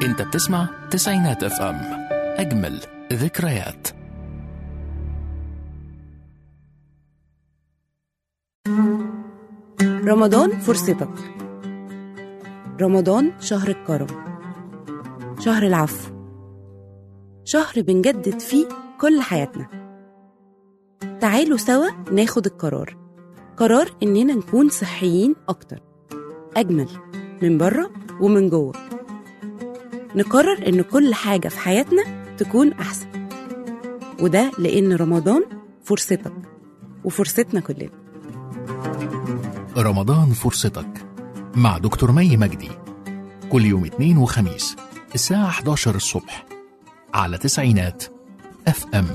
انت بتسمع تسعينات اف ام اجمل ذكريات رمضان فرصتك رمضان شهر الكرم شهر العفو شهر بنجدد فيه كل حياتنا تعالوا سوا ناخد القرار قرار إننا نكون صحيين أكتر أجمل من بره ومن جوه نقرر إن كل حاجة في حياتنا تكون أحسن وده لأن رمضان فرصتك وفرصتنا كلنا رمضان فرصتك مع دكتور مي مجدي كل يوم اثنين وخميس الساعة 11 الصبح على تسعينات اف ام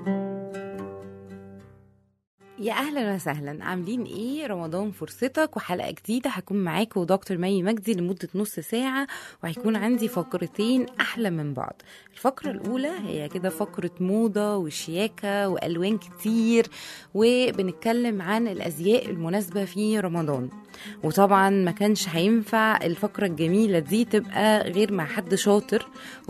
يا اهلا وسهلا عاملين ايه رمضان فرصتك وحلقه جديده هكون معاكم دكتور مي مجدي لمده نص ساعه وهيكون عندي فقرتين احلى من بعض الفقره الاولى هي كده فقره موضه وشياكه والوان كتير وبنتكلم عن الازياء المناسبه في رمضان وطبعا ما كانش هينفع الفقره الجميله دي تبقى غير مع حد شاطر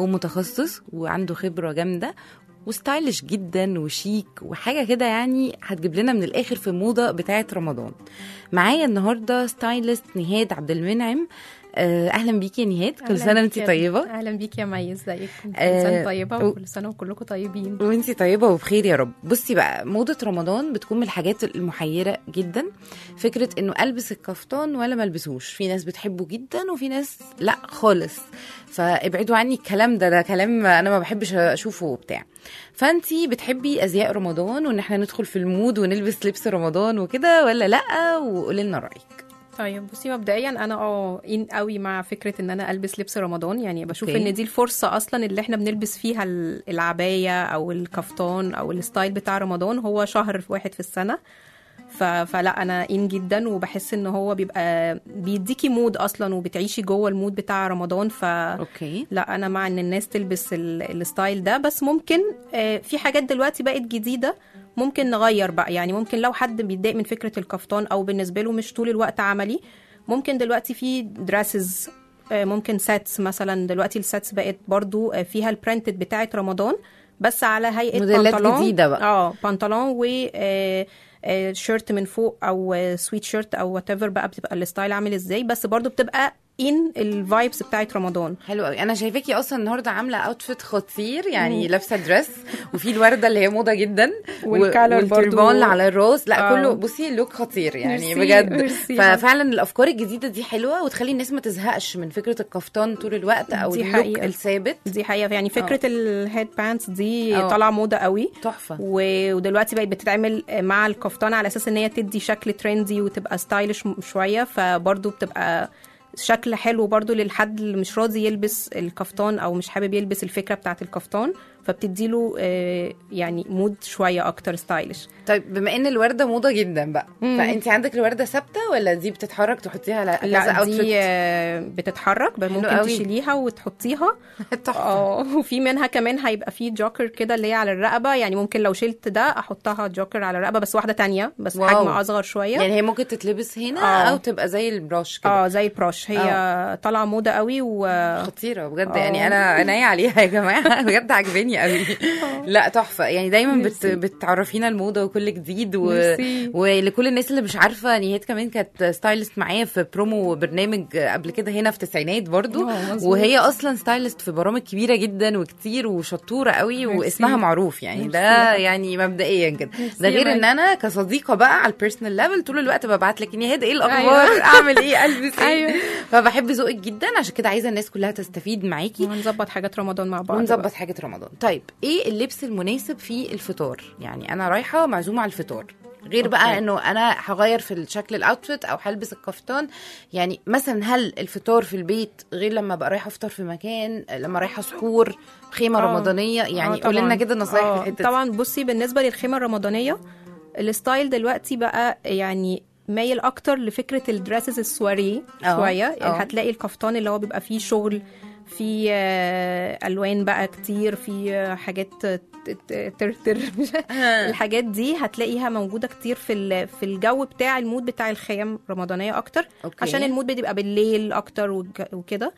ومتخصص وعنده خبره جامده وستايلش جدا وشيك وحاجه كده يعني هتجيب لنا من الاخر في الموضه بتاعه رمضان معايا النهارده ستايلست نهاد عبد المنعم آه، اهلا بيكي يا نهاد كل أهلاً سنه وانت بيك يا- طيبه اهلا بيك يا مي ازيك كل آه، سنه طيبه و- وكل سنه وكلكم طيبين وانتي طيبه وبخير يا رب بصي بقى موضه رمضان بتكون من الحاجات المحيره جدا فكره انه البس الكفتان ولا ما البسوش في ناس بتحبه جدا وفي ناس لا خالص فابعدوا عني الكلام ده ده كلام انا ما بحبش اشوفه وبتاع فانتي بتحبي ازياء رمضان وان احنا ندخل في المود ونلبس لبس رمضان وكده ولا لا وقولي لنا رايك طيب بصي مبدئيا انا اه ان قوي مع فكره ان انا البس لبس رمضان يعني بشوف أوكي. ان دي الفرصه اصلا اللي احنا بنلبس فيها ال- العبايه او الكفتان او الستايل بتاع رمضان هو شهر واحد في السنه ف... فلا انا ان جدا وبحس ان هو بيبقى بيديكي مود اصلا وبتعيشي جوه المود بتاع رمضان ف اوكي لا انا مع ان الناس تلبس ال- الستايل ده بس ممكن آه، في حاجات دلوقتي بقت جديده ممكن نغير بقى يعني ممكن لو حد بيتضايق من فكره الكفتان او بالنسبه له مش طول الوقت عملي ممكن دلوقتي في دراسز ممكن ساتس مثلا دلوقتي الساتس بقت برضو آه، فيها البرنتد بتاعه رمضان بس على هيئه موديلات بنطلون جديدة بقى. اه بنطلون و آه، آه، شيرت من فوق او آه، سويت شيرت او وات بقى بتبقى الستايل عامل ازاي بس برضو بتبقى ان الفايبس بتاعه رمضان حلو قوي انا شايفاكي اصلا النهارده عامله اوتفيت خطير يعني لابسه دريس وفي الورده اللي هي موضه جدا والكالر والتربان برضو. اللي على الراس لا آه. كله بصي اللوك خطير يعني ميرسي، بجد ميرسي. ففعلا الافكار الجديده دي حلوه وتخلي الناس ما تزهقش من فكره الكفتان طول الوقت او دي اللوك حقيقة. الثابت دي حقيقة يعني فكرة الهيد بانتس دي اه. طالعة موضة قوي تحفه و- ودلوقتي بقت بتتعمل مع الكفتان على اساس ان هي تدي شكل ترندي وتبقى ستايلش م- شوية فبرضه بتبقى شكل حلو برضو للحد اللي مش راضي يلبس الكفتان او مش حابب يلبس الفكره بتاعت الكفتان فبتديله آه، يعني مود شويه اكتر ستايلش طيب بما ان الورده موضه جدا بقى مم. فانت عندك الورده ثابته ولا دي بتتحرك تحطيها على كذا لا اوتفيت دي آه، بتتحرك بل حلو ممكن قوي. تشيليها وتحطيها تحفه اه وفي منها كمان هيبقى في جوكر كده اللي هي على الرقبه يعني ممكن لو شلت ده احطها جوكر على الرقبه بس واحده تانية بس واو. حجم اصغر شويه يعني هي ممكن تتلبس هنا اه. او تبقى زي البراش كده اه زي البروش هي طالعه موضه قوي و خطيره بجد اه. يعني انا عينيا عليها يا جماعه بجد عجباني قوي لا تحفه يعني دايما بت ميرسي. بتعرفينا الموضه وكل جديد و... ميرسي. ولكل الناس اللي مش عارفه نهاد كمان كانت ستايلست معايا في برومو برنامج قبل كده هنا في تسعينات برضو اه، مظبوط. وهي اصلا ستايلست في برامج كبيره جدا وكتير وشطوره قوي ميرسي. واسمها معروف يعني ده ميرسي. يعني مبدئيا كده ميرسي ده يا غير مي. ان انا كصديقه بقى على البيرسونال ليفل طول الوقت ببعت لك نهاد ايه الاخبار أيوة. اعمل ايه البس ايه أيوة. فبحب ذوقك جدا عشان كده عايزه الناس كلها تستفيد معاكي هنظبط حاجات رمضان مع بعض ونظبط بقى. حاجه رمضان طيب ايه اللبس المناسب في الفطار يعني انا رايحه معزومه على الفطار غير بقى أوكي. انه انا هغير في الشكل الاوتفيت او هلبس الكفتان يعني مثلا هل الفطار في البيت غير لما ابقى رايحه افطر في مكان لما رايحه سحور خيمه آه. رمضانيه يعني آه، قولي لنا طبعاً. كده نصايح آه، في الحته دي. طبعا بصي بالنسبه للخيمه الرمضانيه الستايل دلوقتي بقى يعني مايل اكتر لفكره الدراسز السواريه آه، شويه آه. يعني هتلاقي الكفتان اللي هو بيبقى فيه شغل في آه، الوان بقى كتير في آه، حاجات ت- ت- ترتر الحاجات دي هتلاقيها موجوده كتير في ال- في الجو بتاع المود بتاع الخيام رمضانيه اكتر أوكي. عشان المود بيبقى بالليل اكتر وك- وكده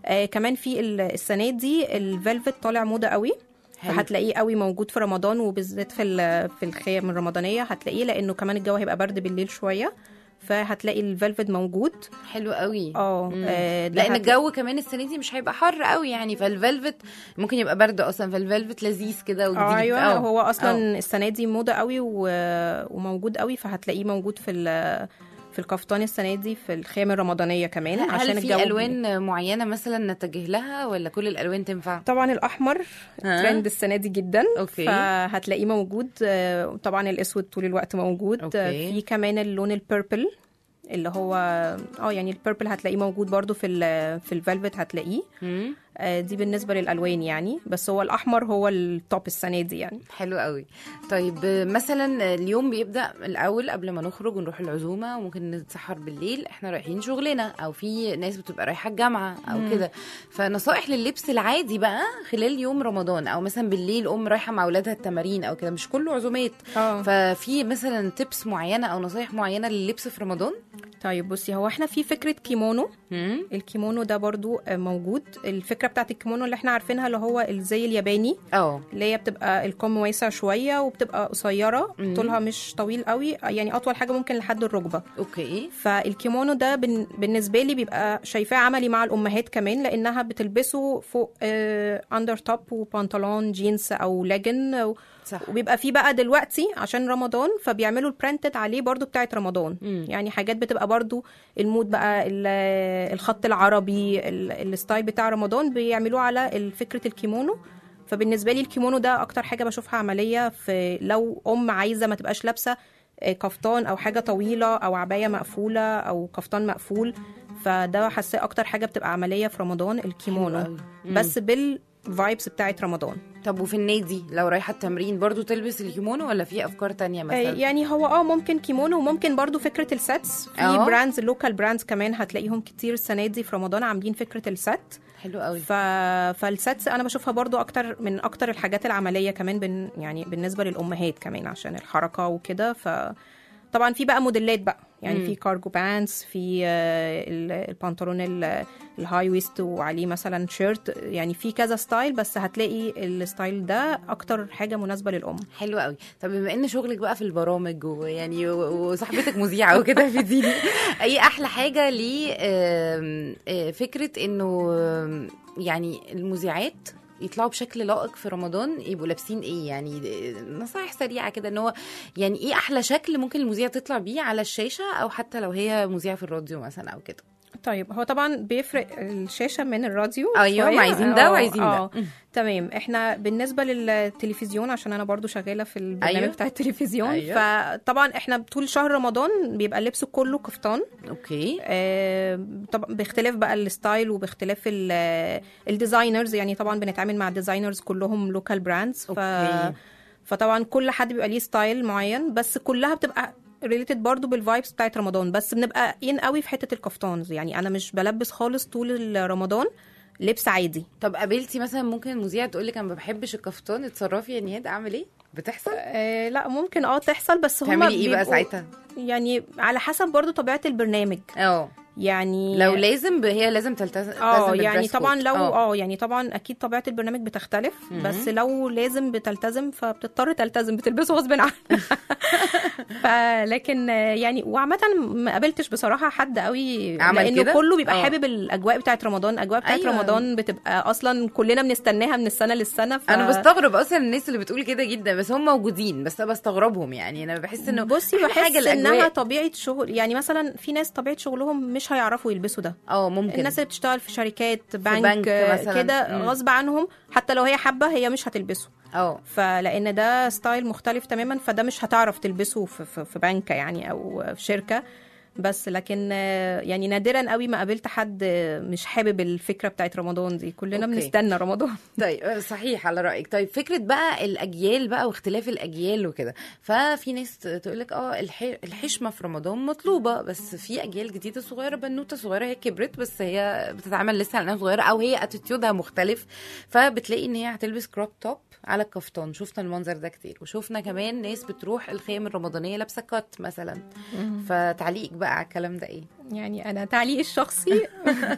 آه كمان في ال- السنه دي الفيلفت طالع موضه قوي حلو. فهتلاقيه قوي موجود في رمضان وبالذات في ال- في الخيام الرمضانيه هتلاقيه لانه كمان الجو هيبقى برد بالليل شويه فهتلاقي الفيلفت موجود حلو قوي اه مم. آه، ده لان هت- الجو كمان السنه دي مش هيبقى حر قوي يعني فالفلفت ممكن يبقى برد اصلا فالفلفت لذيذ كده وجديد اه ايوه آه. هو آه. اصلا السنه دي موضه قوي و... وموجود قوي فهتلاقيه موجود في ال... في الكفتان السنه دي في الخيام الرمضانيه كمان هل عشان في الجو الوان معينه مثلا نتجه لها ولا كل الالوان تنفع طبعا الاحمر ها؟ ترند السنه دي جدا أوكي. فهتلاقيه موجود آه، طبعا الاسود طول الوقت موجود أوكي. آه، في كمان اللون البيربل اللي هو اه يعني البيربل هتلاقيه موجود برضو في ال في الفيلفت هتلاقيه مم. آه، دي بالنسبه للالوان يعني بس هو الاحمر هو التوب السنه دي يعني حلو قوي طيب آه، مثلا اليوم بيبدا الاول قبل ما نخرج ونروح العزومه وممكن نتسحر بالليل احنا رايحين شغلنا او في ناس بتبقى رايحه الجامعه او كده فنصائح لللبس العادي بقى خلال يوم رمضان او مثلا بالليل ام رايحه مع اولادها التمارين او كده مش كله عزومات اه ففي مثلا تيبس معينه او نصايح معينه لللبس في رمضان طيب بصي هو احنا في فكره كيمونو مم. الكيمونو ده برضو آه، موجود الفكره بتاعت الكيمونو اللي احنا عارفينها اللي هو الزي الياباني اه اللي هي بتبقى الكم واسع شويه وبتبقى قصيره مم. طولها مش طويل قوي يعني اطول حاجه ممكن لحد الركبه اوكي فالكيمونو ده بن- بالنسبه لي بيبقى شايفاه عملي مع الامهات كمان لانها بتلبسه فوق اندر توب وبنطلون جينز او لاجن و- صح وبيبقى فيه بقى دلوقتي عشان رمضان فبيعملوا البرنتد عليه برضو بتاعت رمضان مم. يعني حاجات بتبقى برضو المود بقى ال- الخط العربي ال- الستايل بتاع رمضان بيعملوه على فكرة الكيمونو فبالنسبة لي الكيمونو ده أكتر حاجة بشوفها عملية في لو أم عايزة ما تبقاش لابسة آه، كفتان أو حاجة طويلة أو عباية مقفولة أو كفتان مقفول فده حاسة أكتر حاجة بتبقى عملية في رمضان حلو الكيمونو قوي. مم. بس بالفايبس بتاعت رمضان طب وفي النادي لو رايحه التمرين برضو تلبس الكيمونو ولا في افكار تانية آه، مثلا يعني هو اه ممكن كيمونو وممكن برضو فكره الساتس في آه. براندز لوكال براندز كمان هتلاقيهم كتير السنه دي في رمضان عاملين فكره السات حلو قوي ف... فالساتس انا بشوفها برضو اكتر من اكتر الحاجات العمليه كمان بن... يعني بالنسبه للامهات كمان عشان الحركه وكده ف طبعا في بقى موديلات بقى يعني مم. في كارجو بانس في آه، ال- البنطلون ال- الهاي ويست وعليه مثلا شيرت يعني في كذا ستايل بس هتلاقي الستايل ده اكتر حاجه مناسبه للام حلو قوي طب بما ان شغلك بقى في البرامج ويعني و- وصاحبتك مذيعه وكده في دي اي احلى حاجه ل آم، آه، فكره انه آم، يعني المذيعات يطلعوا بشكل لائق في رمضان يبقوا لابسين ايه يعني آه، نصايح سريعه كده ان هو يعني ايه احلى شكل ممكن المذيعه تطلع بيه على الشاشه او حتى لو هي مذيعه في الراديو مثلا او كده طيب هو طبعا بيفرق الشاشه من الراديو ايوه شوية. ما عايزين ده آه، وعايزين ده آه. تمام احنا بالنسبه للتلفزيون عشان انا برضو شغاله في البرنامج أيوة. بتاع التلفزيون أيوة. فطبعا احنا طول شهر رمضان بيبقى اللبس كله كفتان اوكي آه، طبعا باختلاف بقى الستايل وباختلاف ال- الديزاينرز يعني طبعا بنتعامل مع ديزاينرز كلهم لوكال براندز ف أوكي. فطبعا كل حد بيبقى ليه ستايل معين بس كلها بتبقى ريليتد برضو بالفايبس بتاعت رمضان بس بنبقى ان قوي في حته الكفتانز يعني انا مش بلبس خالص طول رمضان لبس عادي طب قابلتي مثلا ممكن المذيعه تقول لك انا ما بحبش الكفتان اتصرفي يا نهاد اعمل ايه بتحصل آه لا ممكن اه تحصل بس هم تعملي ايه بقى ساعتها يعني على حسب برضو طبيعه البرنامج اه يعني لو لازم ب- هي لازم تلتزم اه تلتزم يعني بالدرess طبعا code. لو اه اه يعني طبعا اكيد طبيعه البرنامج بتختلف مهم. بس لو لازم بتلتزم فبتضطر تلتزم بتلبسه غصب عنها فلكن آه، يعني وعامه ما قابلتش بصراحه حد قوي عمل لانه كده؟ كله بيبقى اه. حابب الاجواء بتاعت رمضان الاجواء بتاعت أيوة. أيوة. رمضان بتبقى اصلا كلنا بنستناها من السنه للسنه ف... انا بستغرب اصلا الناس اللي بتقول كده جدا بس هم موجودين بس انا بستغربهم يعني انا بحس انه بصي أحلى بحس حاجة انها الأجواء. طبيعه شغل يعني مثلا في ناس طبيعه شغلهم مش هيعرفوا يلبسوا ده اه ممكن الناس اللي بتشتغل في شركات بنك, بنك آه، مثلاً. كده مم. غصب عنهم حتى لو هي حابه هي مش هتلبسه اه فلان ده ستايل مختلف تماما فده مش هتعرف تلبسه في, في, في بنكه يعني او في شركه بس لكن آه، يعني نادرا قوي ما قابلت حد آه، مش حابب الفكره بتاعت رمضان دي كلنا أوكي. بنستنى رمضان طيب آه، صحيح على رايك طيب فكره بقى الاجيال بقى واختلاف الاجيال وكده ففي ناس تقول لك اه الح- الحشمه في رمضان مطلوبه بس في اجيال جديده صغيره بنوته صغيره هي كبرت بس هي بتتعامل لسه على انها صغيره او هي اتيتيودها مختلف فبتلاقي ان هي هتلبس كروب توب على الكفتان شفنا المنظر ده كتير وشفنا كمان ناس بتروح الخيام الرمضانيه لابسه كات مثلا فتعليقك بقى على الكلام ده ايه يعني انا تعليقي الشخصي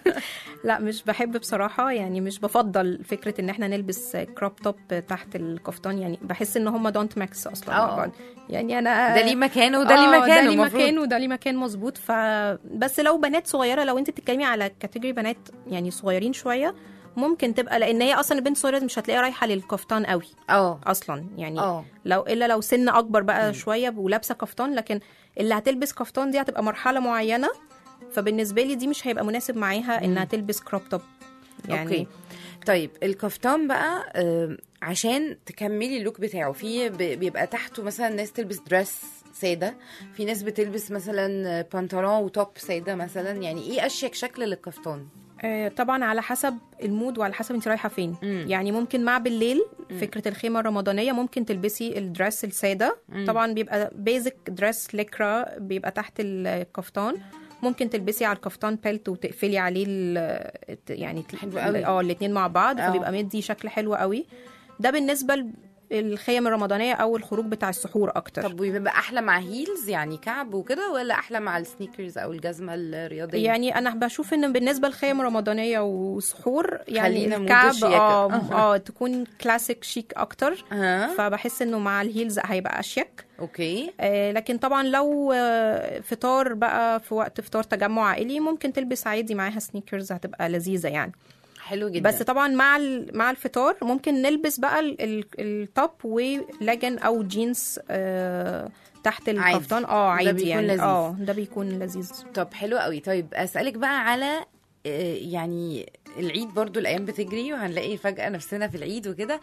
لا مش بحب بصراحه يعني مش بفضل فكره ان احنا نلبس كروب توب تحت الكفتان يعني بحس ان هم دونت ماكس اصلا آه. مع بعض يعني انا ده ليه مكانه وده ليه آه، مكانه ده ليه المفروض. مكان وده ليه مكان مظبوط ف بس لو بنات صغيره لو انت بتتكلمي على كاتيجوري بنات يعني صغيرين شويه ممكن تبقى لان هي اصلا البنت الصغيره مش هتلاقيها رايحه للكفتان قوي اه اصلا يعني اه لو الا لو سن اكبر بقى شويه ولابسه كفتان لكن اللي هتلبس كفتان دي هتبقى مرحله معينه فبالنسبه لي دي مش هيبقى مناسب معاها انها تلبس كروب توب يعني اوكي طيب الكفتان بقى آه، عشان تكملي اللوك بتاعه في ب- بيبقى تحته مثلا ناس تلبس دريس ساده في ناس بتلبس مثلا بنطلون وتوب ساده مثلا يعني ايه اشيك شكل للكفتان آه، طبعا على حسب المود وعلى حسب انت رايحه فين مم. يعني ممكن مع بالليل فكره الخيمه الرمضانيه ممكن تلبسي الدريس الساده طبعا بيبقى بيزك دريس ليكرا بيبقى تحت الكفتان ممكن تلبسي على الكفتان بيلت وتقفلي عليه ال- يعني حلو قوي. اه الاثنين مع بعض اه. فبيبقى مدي شكل حلو قوي ده بالنسبه للخيم الرمضانيه او الخروج بتاع السحور اكتر طب وبيبقى احلى مع هيلز يعني كعب وكده ولا احلى مع السنيكرز او الجزمه الرياضيه يعني انا بشوف ان بالنسبه للخيم الرمضانيه وسحور يعني خلينا مود الكعب وشياكة. اه اه تكون كلاسيك شيك اكتر ها فبحس انه مع الهيلز هيبقى اشيك اوكي آه لكن طبعا لو آه فطار بقى في وقت فطار تجمع عائلي ممكن تلبس عادي معاها سنيكرز هتبقى لذيذه يعني حلو جدا بس طبعا مع ال- مع الفطار ممكن نلبس بقى ال- ال- التوب ولجن او جينز آه تحت عادي. الكفتان اه ده عادي بيكون يعني لذيذ. اه ده بيكون لذيذ طب حلو قوي طيب اسالك بقى على آه، يعني العيد برضو الايام بتجري وهنلاقي فجاه نفسنا في العيد وكده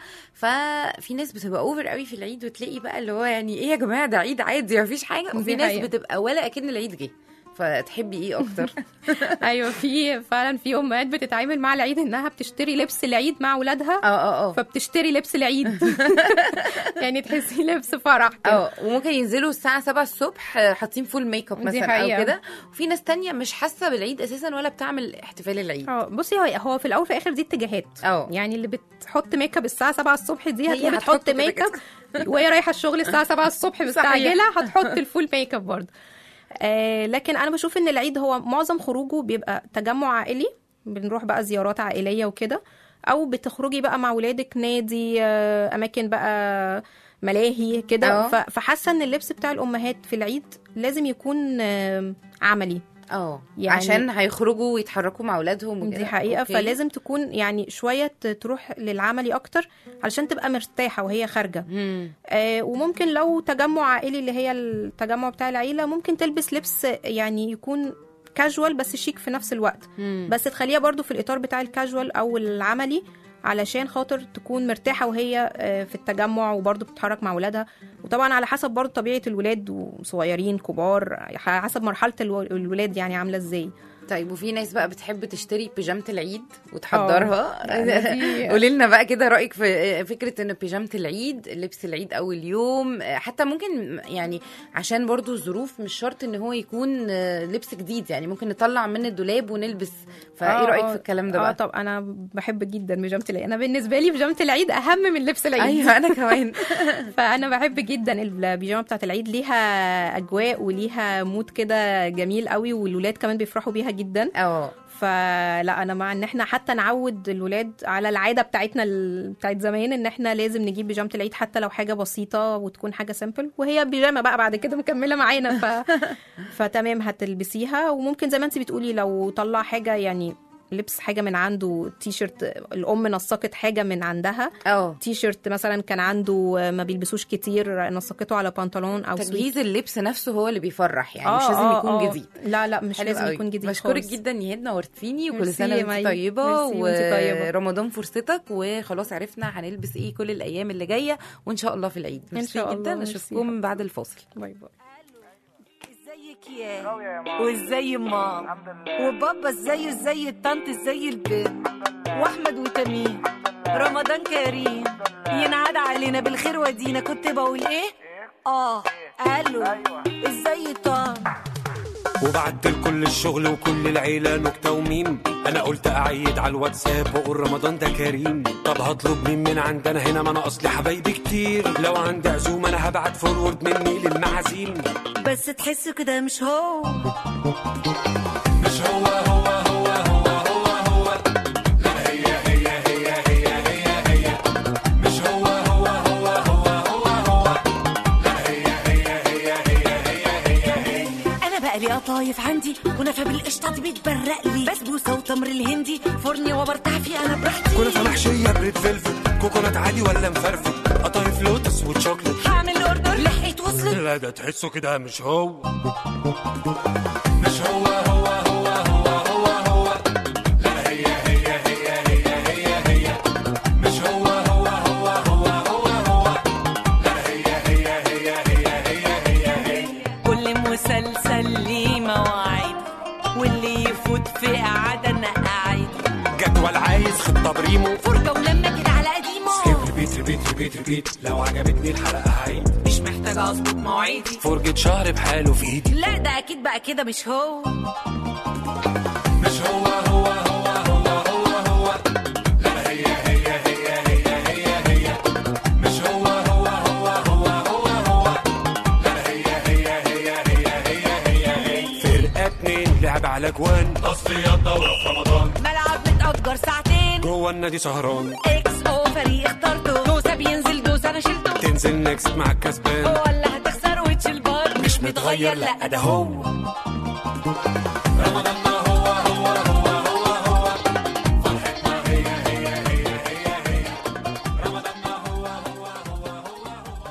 ففي ناس بتبقى اوفر قوي في العيد وتلاقي بقى اللي هو يعني ايه يا جماعه ده عيد عادي مفيش حاجه دي وفي ناس حقيقة. بتبقى ولا اكن العيد جه فتحبي ايه اكتر ايوه في فعلا في امهات بتتعامل مع العيد انها بتشتري لبس العيد مع اولادها اه اه اه فبتشتري لبس العيد يعني تحسي لبس فرح كده اه وممكن ينزلوا الساعة 7 الصبح آه، حاطين فول ميك اب دي مثلا حقيقة. او كده وفي ناس تانية مش حاسة بالعيد اساسا ولا بتعمل احتفال العيد اه بصي هو هو في الاول وفي الاخر دي اتجاهات اه. يعني اللي بتحط ميك اب الساعه 7 الصبح دي هي هتلاقي هتحط بتحط كده ميك اب وهي رايحه الشغل الساعه 7 الصبح مستعجله هتحط الفول ميك اب برضه آه لكن انا بشوف ان العيد هو معظم خروجه بيبقى تجمع عائلي بنروح بقى زيارات عائليه وكده او بتخرجي بقى مع ولادك نادي آه اماكن بقى ملاهي اه. كده ف- فحاسه ان اللبس بتاع الامهات في العيد لازم يكون آه عملي اه يعني- عشان هيخرجوا ويتحركوا مع اولادهم وكده دي حقيقه أوكي. فلازم تكون يعني شويه ت- تروح للعملي اكتر علشان تبقى مرتاحه وهي خارجه مم. آه وممكن لو تجمع عائلي اللي هي التجمع بتاع العيله ممكن تلبس لبس يعني يكون كاجوال بس شيك في نفس الوقت مم. بس تخليها برضو في الاطار بتاع الكاجوال او العملي علشان خاطر تكون مرتاحه وهي آه، في التجمع وبرضو بتتحرك مع ولادها وطبعا على حسب برضو طبيعه الولاد وصغيرين كبار على حسب مرحله الو- الولاد يعني عامله ازاي طيب وفي ناس بقى بتحب تشتري بيجامة العيد وتحضرها اه. دي- قولي لنا بقى كده رأيك في فكرة ان بيجامة العيد لبس العيد اول يوم حتى ممكن يعني عشان برضو الظروف مش شرط ان هو يكون لبس جديد يعني ممكن نطلع من الدولاب ونلبس فايه اه، رأيك اه. في الكلام ده اه بقى طب انا بحب جدا بيجامه العيد انا بالنسبه لي بيجامه العيد اهم من لبس العيد ايوه انا كمان فانا بحب جدا البيجامه بتاعت العيد ليها اجواء وليها مود كده جميل قوي والولاد كمان بيفرحوا بيها جدا اه فلا انا مع ان احنا حتى نعود الولاد على العاده بتاعتنا ال- بتاعت زمان ان احنا لازم نجيب بيجامه العيد حتى لو حاجه بسيطه وتكون حاجه سامبل وهي بيجامه بقى بعد كده مكمله معانا ف... فتمام هتلبسيها وممكن زي ما انت بتقولي لو طلع حاجه يعني لبس حاجه من عنده تي شيرت الام نسقت حاجه من عندها اه تي شيرت مثلا كان عنده ما بيلبسوش كتير نسقته على بنطلون او سويت تجهيز اللبس نفسه هو اللي بيفرح يعني مش لازم يكون جديد لا لا مش حلو لازم قوي. يكون جديد بشكرك خالص. جدا نهاد نورتيني وكل ميرسي سنه يا وانت مي. طيبه ميرسي وانت طيبة. ورمضان فرصتك وخلاص عرفنا هنلبس ايه كل الايام اللي جايه وان شاء الله في العيد إن ميرسي شاء الله. جدا ميرسي. اشوفكم بعد الفاصل باي باي ازيك يا وازاي ماما وبابا ازاي ازاي الطنط ازاي البنت واحمد وتميم رمضان كريم ينعاد علينا بالخير ودينا كنت بقول ايه اه الو ازاي طنط وبعت لكل الشغل وكل العيلة نكتة وميم أنا قلت أعيد على الواتساب وأقول رمضان ده كريم طب هطلب مين من عندنا هنا ما أنا أصلي حبايبي كتير لو عندي عزومة أنا هبعت فورورد مني للمعازيم بس تحس كده مش هو قشطة بيتبرق لي بسبوسة وتمر الهندي فرني وبرتاح فيه أنا براحتي كنافه محشيه بريد فيلفت كوكونات عادي ولا مفرفت قطايف لوتس وشوكليت هعمل اوردر لحقت وصلت لا ده تحسه كده مش هو مش هو هو هو هو هو هو لا هي هي هي هي هي هي مش هو هو هو هو هو هو لا هي هي هي هي هي هي هي كل مسلسل ليه مواعيد واللي يفوت في قعدة أنا قاعد جدول عايز خطه بريمو فرجة ولما كده على قديمه ريبيت ريبيت ريبيت ريبيت لو عجبتني الحلقه هعيد مش محتاجة أظبط مواعيدي فرجة شهر بحاله في ايدي لا ده أكيد بقى كده مش هو مش هو هو هو هو هو هو لا هي هي هي هي هي هي مش هو هو هو هو هو هو لا هي هي هي هي هي هي هي فرقة اتنين لعب على جوان تصفيات دورة في رمضان ملعب متأجر ساعتين جوه النادي سهران اكس او فريق اخترته دوسة بينزل دوسة أنا شلته تنزل نكست مع الكسبان ولا هتخسر وتشيل بار مش متغير لا ده هو رمضان ما هو هو هو هو هو فرحتنا هي هي هي هي هي رمضان ما هو هو هو هو هو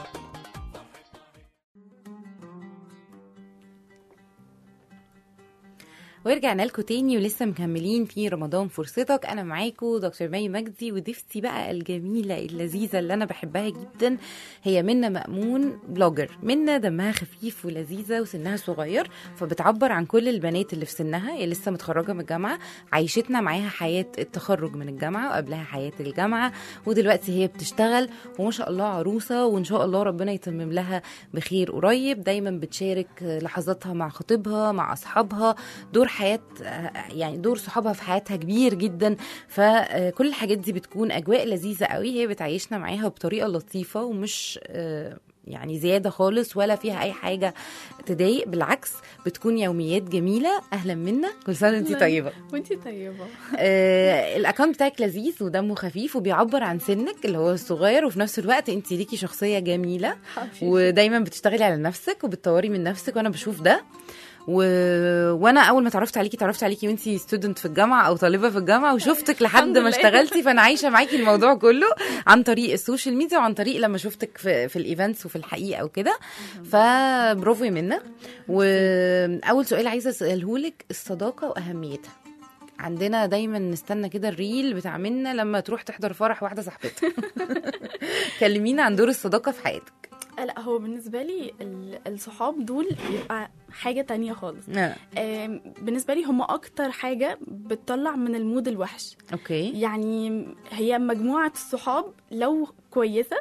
ورجعنا لكم تاني ولسه مكملين في رمضان فرصتك انا معاكم دكتور مي مجدي وضيفتي بقى الجميله اللذيذه اللي انا بحبها جدا هي منى مأمون بلوجر منى دمها خفيف ولذيذه وسنها صغير فبتعبر عن كل البنات اللي في سنها هي لسه متخرجه من الجامعه عايشتنا معاها حياه التخرج من الجامعه وقبلها حياه الجامعه ودلوقتي هي بتشتغل وما شاء الله عروسه وان شاء الله ربنا يتمم لها بخير قريب دايما بتشارك لحظاتها مع خطيبها مع اصحابها دور حياه يعني دور صحابها في حياتها كبير جدا فكل الحاجات دي بتكون اجواء لذيذه قوي هي بتعيشنا معاها بطريقه لطيفه ومش آه، يعني زياده خالص ولا فيها اي حاجه تضايق بالعكس بتكون يوميات جميله اهلا منا كل سنه وانت أهلاً. طيبه وانتي طيبة آه، الاكونت بتاعك لذيذ ودمه خفيف وبيعبر عن سنك اللي هو الصغير وفي نفس الوقت انت ليكي شخصيه جميله ودايما بتشتغلي على نفسك وبتطوري من نفسك وانا بشوف ده و... وانا اول ما اتعرفت عليكي اتعرفت عليكي وانتي ستودنت في الجامعه او طالبه في الجامعه وشفتك لحد الحمد ما لله. اشتغلتي فانا عايشه معاكي الموضوع كله عن طريق السوشيال ميديا وعن طريق لما شفتك في, في الايفنتس وفي الحقيقه وكده فبروفو يا منى واول سؤال عايزه اساله لك الصداقه واهميتها عندنا دايما نستنى كده الريل بتاع منا لما تروح تحضر فرح واحده صاحبتها كلمينا عن دور الصداقه في حياتك لا هو بالنسبة لي ال- الصحاب دول بيبقى حاجة تانية خالص آه. آم، بالنسبة لي هم أكتر حاجة بتطلع من المود الوحش اوكي يعني هي مجموعة الصحاب لو كويسة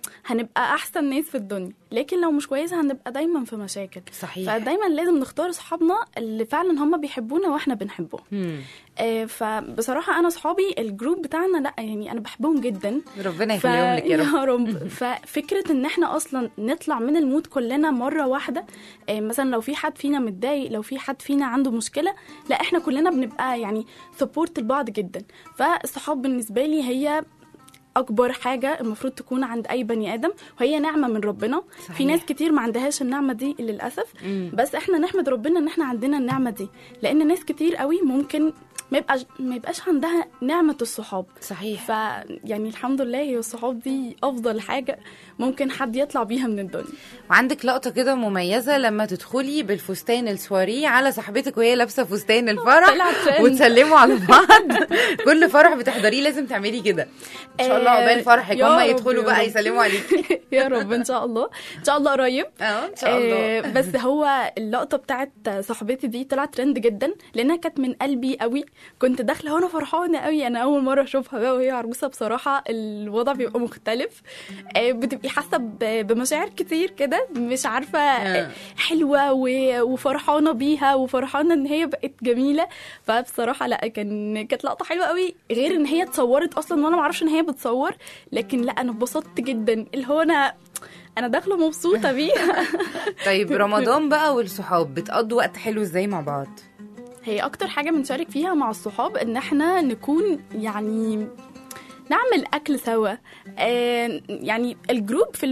هنبقى أحسن ناس في الدنيا لكن لو مش كويسة هنبقى دايما في مشاكل صحيح فدايما لازم نختار صحابنا اللي فعلا هم بيحبونا واحنا بنحبهم مم. آه، فبصراحة أنا صحابي الجروب بتاعنا لا يعني أنا بحبهم جدا ربنا ف- يخليهم لك يا رب يا رب ففكره ان احنا اصلا نطلع من المود كلنا مره واحده آه، مثلا لو في حد فينا متضايق لو في حد فينا عنده مشكله لا احنا كلنا بنبقى يعني سبورت لبعض جدا فالصحاب بالنسبه لي هي اكبر حاجه المفروض تكون عند اي بني ادم وهي نعمه من ربنا صحيح. في ناس كتير ما عندهاش النعمه دي للاسف مم. بس احنا نحمد ربنا ان احنا عندنا النعمه دي لان ناس كتير قوي ممكن ما يبقاش ما يبقاش عندها نعمه الصحاب صحيح ف يعني الحمد لله هي الصحاب دي افضل حاجه ممكن حد يطلع بيها من الدنيا وعندك لقطه كده مميزه لما تدخلي بالفستان السواريه على صاحبتك وهي لابسه فستان الفرح طلع ترند. وتسلموا على بعض كل فرح بتحضريه لازم تعملي كده ان شاء الله آه، عقبال فرحك يا هم رب، يدخلوا يا بقى رب. يسلموا عليكي يا رب ان شاء الله ان شاء الله قريب اه ان شاء الله آه، بس هو اللقطه بتاعت صاحبتي دي طلعت ترند جدا لانها كانت من قلبي قوي كنت داخله وانا فرحانه قوي انا اول مره اشوفها بقى وهي عروسه بصراحه الوضع بيبقى مختلف آه، بتبقي حاسه ب- بمشاعر كتير كده مش عارفه آه. آه، حلوه و- وفرحانه بيها وفرحانه ان هي بقت جميله فبصراحه لا كان كانت لقطه حلوه قوي غير ان هي اتصورت اصلا وانا ما اعرفش ان هي بتصور لكن لا انا اتبسطت جدا اللي هو انا انا داخله مبسوطه بيها طيب رمضان بقى والصحاب بتقضوا وقت حلو ازاي مع بعض هي اكتر حاجه بنشارك فيها مع الصحاب ان احنا نكون يعني نعمل اكل سوا آه يعني الجروب في البيت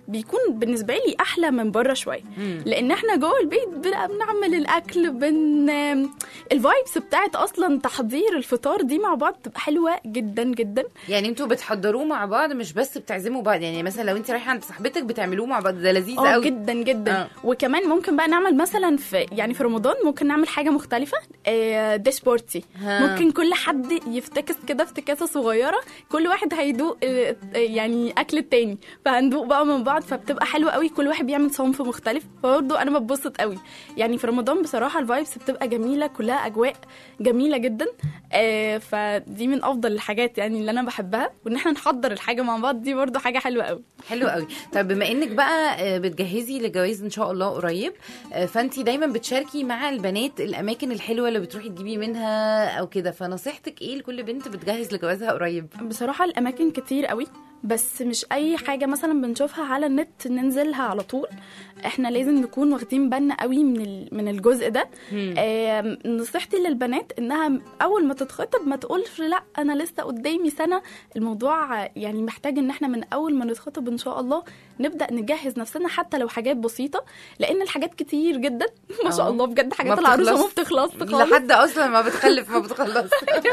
بيكون بالنسبه لي احلى من بره شويه لان احنا جوه البيت بنبقى بنعمل الاكل بن الفايبس بتاعت اصلا تحضير الفطار دي مع بعض بتبقى حلوه جدا جدا يعني انتوا بتحضروه مع بعض مش بس بتعزموا بعض يعني مثلا لو انت رايحه عند صاحبتك بتعملوه مع بعض ده لذيذ اه قوي جدا جدا آه. آه. وكمان ممكن بقى نعمل مثلا في يعني في رمضان ممكن نعمل حاجه مختلفه آه ديش بارتي ها. ممكن كل حد يفتكس كده افتكاسه صغيره كل واحد هيدوق آه آه، يعني اكل التاني فهندوق بقى من بعض فبتبقى حلوه قوي كل واحد بيعمل صنف مختلف فبرضه انا بتبسط قوي يعني في رمضان بصراحه الفايبس بتبقى جميله كلها اجواء جميله جدا آه فدي من افضل الحاجات يعني اللي انا بحبها وان احنا نحضر الحاجه مع بعض دي برضه حاجه حلوه قوي حلو قوي طب بما انك بقى آه، بتجهزي لجواز ان شاء الله قريب فانت دايما بتشاركي مع البنات الاماكن الحلوه اللي بتروحي تجيبي منها او كده فنصيحتك ايه لكل بنت بتجهز لجوازها قريب بصراحة الأماكن كتير قوي بس مش أي حاجة مثلا بنشوفها على النت ننزلها على طول احنا لازم نكون واخدين بالنا قوي من ال- من الجزء ده آم، نصيحتي للبنات انها اول ما تتخطب ما تقولش لا انا لسه قدامي سنه الموضوع يعني محتاج ان احنا من اول ما نتخطب ان شاء الله نبدا نجهز نفسنا حتى لو حاجات بسيطه لان الحاجات كتير جدا ما شاء آه. الله بجد حاجات ما العروسه ما بتخلص. بتخلص خالص لحد اصلا ما بتخلف ما بتخلص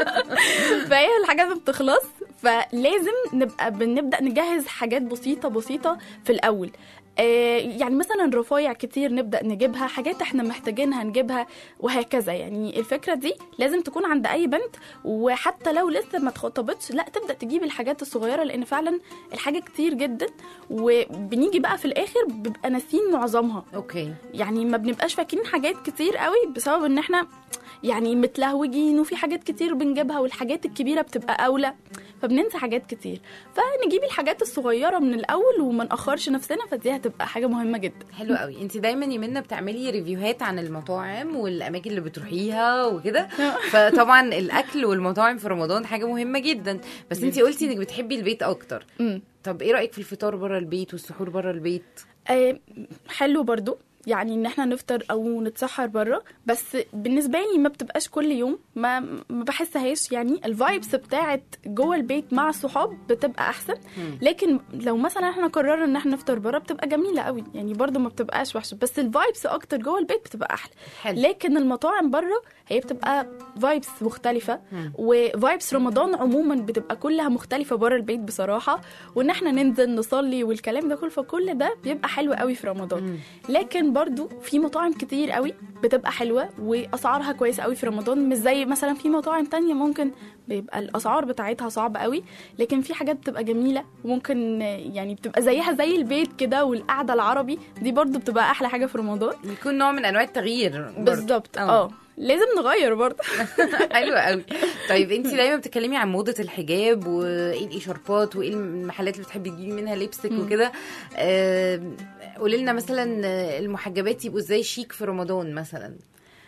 فهي الحاجات ما بتخلص فلازم نبقى بنبدا نجهز حاجات بسيطه بسيطه في الاول آه، يعني مثلا رفايع كتير نبدا نجيبها حاجات احنا محتاجينها نجيبها وهكذا يعني الفكره دي لازم تكون عند اي بنت وحتى لو لسه ما اتخطبتش لا تبدا تجيب الحاجات الصغيره لان فعلا الحاجه كتير جدا وبنيجي بقى في الاخر بيبقى ناسيين معظمها اوكي يعني ما بنبقاش فاكرين حاجات كتير قوي بسبب ان احنا يعني متلهوجين وفي حاجات كتير بنجيبها والحاجات الكبيره بتبقى اولى فبننسى حاجات كتير فنجيب الحاجات الصغيره من الاول وما ناخرش نفسنا فدي هتبقى حاجه مهمه جدا حلو قوي انت دايما يمنا بتعملي ريفيوهات عن المطاعم والاماكن اللي بتروحيها وكده فطبعا الاكل والمطاعم في رمضان حاجه مهمه جدا بس انت قلتي انك بتحبي البيت اكتر امم طب ايه رايك في الفطار بره البيت والسحور بره البيت آه حلو برضو يعني ان احنا نفطر او نتسحر بره بس بالنسبه لي ما بتبقاش كل يوم ما ما بحسهاش يعني الفايبس بتاعت جوه البيت مع الصحاب بتبقى احسن لكن لو مثلا احنا قررنا ان احنا نفطر بره بتبقى جميله قوي يعني برضو ما بتبقاش وحشه بس الفايبس اكتر جوه البيت بتبقى احلى حلو. لكن المطاعم بره هي بتبقى فايبس مختلفه وفايبس رمضان عموما بتبقى كلها مختلفه بره البيت بصراحه وان احنا ننزل نصلي والكلام ده كله فكل ده بيبقى حلو قوي في رمضان لكن برضو في مطاعم كتير قوي بتبقى حلوه واسعارها كويسه قوي في رمضان مش زي مثلا في مطاعم تانية ممكن بيبقى الاسعار بتاعتها صعبه قوي لكن في حاجات بتبقى جميله وممكن يعني بتبقى زيها زي البيت كده والقعده العربي دي برضو بتبقى احلى حاجه في رمضان يكون نوع من انواع التغيير برضه. بالظبط اه. اه لازم نغير برضه حلو قوي طيب انت دايما بتتكلمي عن موضه الحجاب وايه الاشاربات وايه المحلات اللي بتحبي تجيبي منها لبسك وكده آه، قولي لنا مثلا آه، المحجبات يبقوا ازاي شيك في رمضان مثلا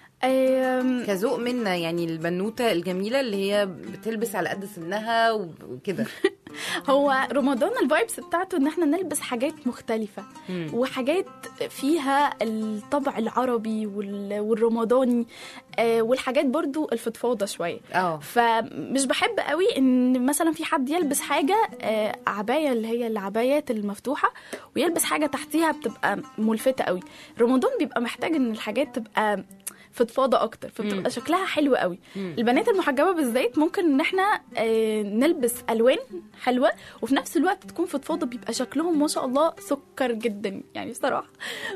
أم، كذوق منا يعني البنوته الجميله اللي هي بتلبس على قد سنها وكده هو رمضان الفايبس بتاعته ان احنا نلبس حاجات مختلفة وحاجات فيها الطبع العربي وال- والرمضاني آه، والحاجات برضو الفضفاضة شوية اه فمش بحب قوي ان مثلا في حد يلبس حاجة آه، عباية اللي هي العبايات المفتوحة ويلبس حاجة تحتيها بتبقى ملفتة قوي رمضان بيبقى محتاج ان الحاجات تبقى فضفاضة اكتر فبتبقى شكلها حلو قوي البنات المحجبة بالذات ممكن ان احنا آه، نلبس الوان حلوة وفي نفس الوقت تكون فضفاضة بيبقى شكلهم ما شاء الله سكر جدا يعني بصراحة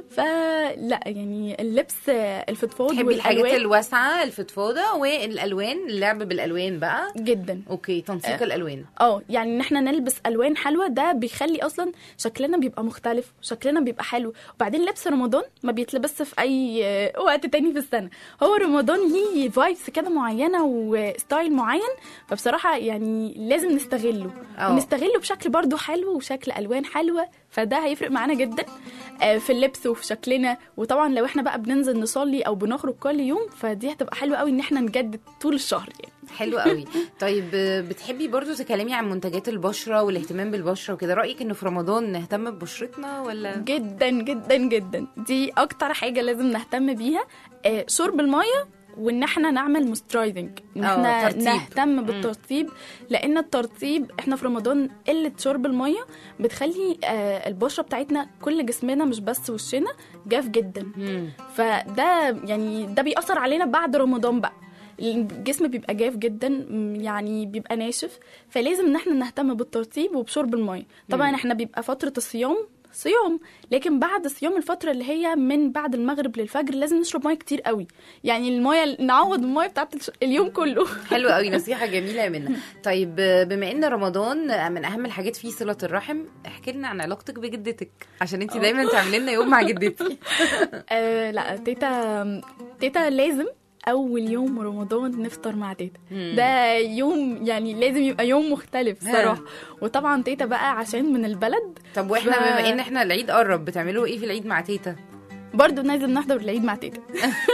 فلا يعني اللبس آه، الفضفاض تحبي الحاجات والالوان الواسعه الفضفاضه والالوان اللعب بالالوان بقى جدا اوكي تنسيق الالوان اه يعني ان احنا نلبس الوان حلوه ده بيخلي اصلا شكلنا بيبقى مختلف وشكلنا بيبقى حلو وبعدين لبس رمضان ما بيتلبسش في اي آه، وقت تاني في السنه هو رمضان ليه فايبس كده معينه وستايل معين فبصراحه يعني لازم نستغله اه. ونستغله بشكل برضو حلو وشكل الوان حلوه فده هيفرق معانا جدا آه، في اللبس وفي شكلنا وطبعا لو احنا بقى بننزل نصلي او بنخرج كل يوم فدي هتبقى حلوه قوي ان احنا نجدد طول الشهر يعني حلو قوي طيب آه، بتحبي برضو تكلمي عن منتجات البشره والاهتمام بالبشره وكده رايك انه في رمضان نهتم ببشرتنا ولا جدا جدا جدا دي اكتر حاجه لازم نهتم بيها آه، شرب الميه وان احنا نعمل موسترايزنج ان اه، احنا ترطيب. نهتم بالترطيب لان الترطيب احنا في رمضان قله شرب الميه بتخلي آه، البشره بتاعتنا كل جسمنا مش بس وشنا جاف جدا مم. فده يعني ده بيأثر علينا بعد رمضان بقى الجسم بيبقى جاف جدا م، يعني بيبقى ناشف فلازم ان احنا نهتم بالترطيب وبشرب الميه طبعا احنا بيبقى فتره الصيام صيام لكن بعد صيام الفترة اللي هي من بعد المغرب للفجر لازم نشرب ميه كتير قوي يعني الميه نعوض الميه بتاعت الش- اليوم كله حلو قوي نصيحه جميله يا منى طيب آه، بما ان رمضان من اهم الحاجات فيه صله الرحم احكي لنا عن علاقتك بجدتك عشان انت دايما تعملي لنا يوم مع جدتي آه لا تيتا تيتا لازم اول يوم رمضان نفطر مع تيتا مم. ده يوم يعني لازم يبقى يوم مختلف ها. صراحه وطبعا تيتا بقى عشان من البلد طب واحنا ف- بما ان احنا العيد قرب بتعملوا ايه في العيد مع تيتا برضه لازم نحضر العيد مع تيتا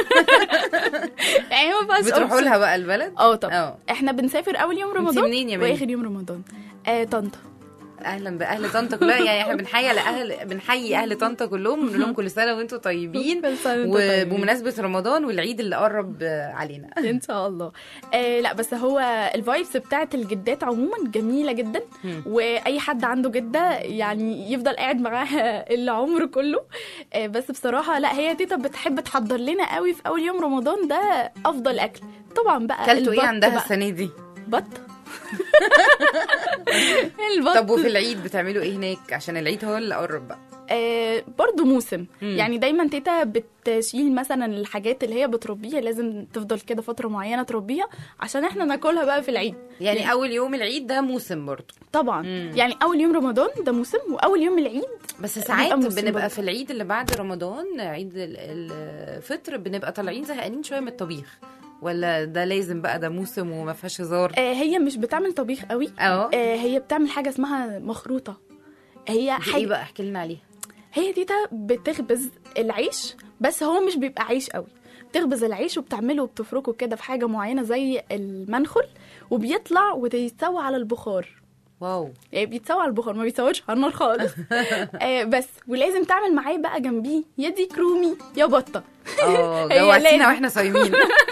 يعني ما فيهاش بتروحوا option. لها بقى البلد اه طبعا اه احنا بنسافر اول يوم رمضان منين يا منى؟ واخر يوم رمضان آه طنطا اهلا باهل طنطا كلها يعني احنا بنحيي لاهل بنحيي اهل طنطا كلهم ونقول لهم كل سنه وانتم طيبين كل سنة وانتم طيبين. وبمناسبه رمضان والعيد اللي قرب آه، علينا ان شاء الله آه لا بس هو الفايبس بتاعت الجدات عموما جميله جدا مم. واي حد عنده جده يعني يفضل قاعد معاها العمر كله آه بس بصراحه لا هي تيتا بتحب تحضر لنا قوي في اول يوم رمضان ده افضل اكل طبعا بقى كلتوا ايه البط عندها بقى. السنه دي بط البط طب وفي العيد بتعملوا ايه هناك عشان العيد هو اللي قرب بقى آه برضو موسم مم. يعني دايما تيتا بتشيل مثلا الحاجات اللي هي بتربيها لازم تفضل كده فتره معينه تربيها عشان احنا ناكلها بقى في العيد يعني اول يوم العيد ده موسم برضه طبعا مم. يعني اول يوم رمضان ده موسم واول يوم العيد بس بيبقى ساعات موسم بنبقى برضه. في العيد اللي بعد رمضان عيد ال- الفطر بنبقى طالعين زهقانين شويه من الطبيخ ولا ده لازم بقى ده موسم وما فيهاش هزار آه هي مش بتعمل طبيخ قوي اه آه هي بتعمل حاجه اسمها مخروطه هي دي ايه حاجه بقى احكي لنا عليها هي تيتا بتخبز العيش بس هو مش بيبقى عيش قوي بتخبز العيش وبتعمله وبتفركه كده في حاجه معينه زي المنخل وبيطلع ويتسوى على البخار واو يعني بيتسوى على البخار ما بيتسواش على النار خالص آه بس ولازم تعمل معاه بقى جنبيه يا ديك رومي يا بطه اه هي جوعتينا لازم. واحنا صايمين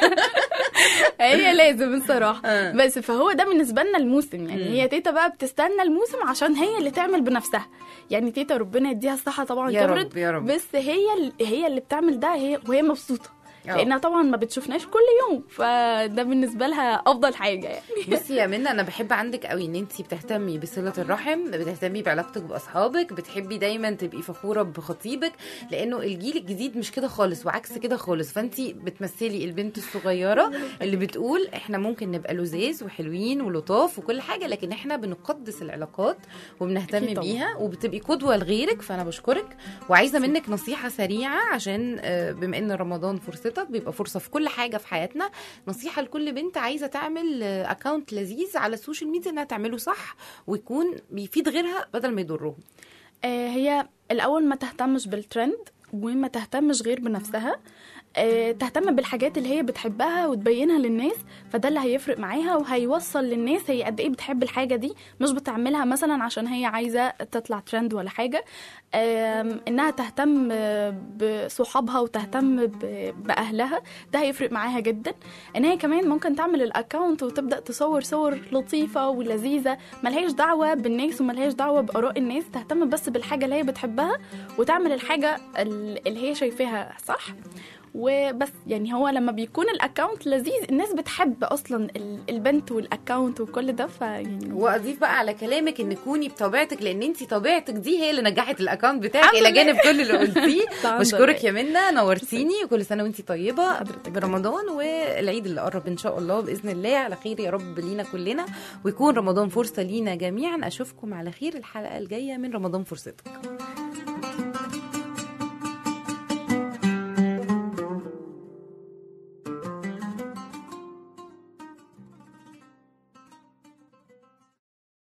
هي لازم الصراحه آه. بس فهو ده بالنسبه لنا الموسم يعني هي تيتا بقى بتستنى الموسم عشان هي اللي تعمل بنفسها يعني تيتا ربنا يديها الصحه طبعا يا رب، كبرت يا رب. بس هي ال- هي اللي بتعمل ده هي وهي مبسوطه آه. لانها طبعا ما بتشوفناش كل يوم فده بالنسبه لها افضل حاجه يعني بصي يا منى انا بحب عندك قوي ان انت بتهتمي بصله الرحم بتهتمي بعلاقتك باصحابك بتحبي دايما تبقي فخوره بخطيبك لانه الجيل الجديد مش كده خالص وعكس كده خالص فانت بتمثلي البنت الصغيره اللي بتقول احنا ممكن نبقى لذاذ وحلوين ولطاف وكل حاجه لكن احنا بنقدس العلاقات وبنهتم أكيد طبعاً. بيها وبتبقي قدوه لغيرك فانا بشكرك وعايزه منك نصيحه سريعه عشان آه، بما ان رمضان فرصتك بيبقى فرصه في كل حاجه في حياتنا نصيحه لكل بنت عايزه تعمل اكونت لذيذ على السوشيال ميديا انها تعمله صح ويكون بيفيد غيرها بدل ما يضرهم آه، هي الاول ما تهتمش بالترند وما تهتمش غير بنفسها آه، تهتم بالحاجات اللي هي بتحبها وتبينها للناس فده اللي هيفرق معاها وهيوصل للناس هي قد ايه بتحب الحاجه دي مش بتعملها مثلا عشان هي عايزه تطلع ترند ولا حاجه آم، انها تهتم آه، بصحابها وتهتم ب- باهلها ده هيفرق معاها جدا ان هي كمان ممكن تعمل الاكونت وتبدا تصور صور لطيفه ولذيذه ملهاش دعوه بالناس وملهاش دعوه باراء الناس تهتم بس بالحاجه اللي هي بتحبها وتعمل الحاجه ال- اللي هي شايفاها صح وبس يعني هو لما بيكون الاكونت لذيذ الناس بتحب اصلا ال- البنت والاكونت وكل ده فيعني واضيف بقى على كلامك ان كوني بطبيعتك لان انت طبيعتك دي هي اللي نجحت الاكونت بتاعك الحمد الى لله. جانب كل اللي قلتيه الحمد بشكرك لله. يا منى نورتيني وكل سنه وانت طيبه حضرتك. برمضان والعيد اللي قرب ان شاء الله باذن الله على خير يا رب لينا كلنا ويكون رمضان فرصه لينا جميعا اشوفكم على خير الحلقه الجايه من رمضان فرصتك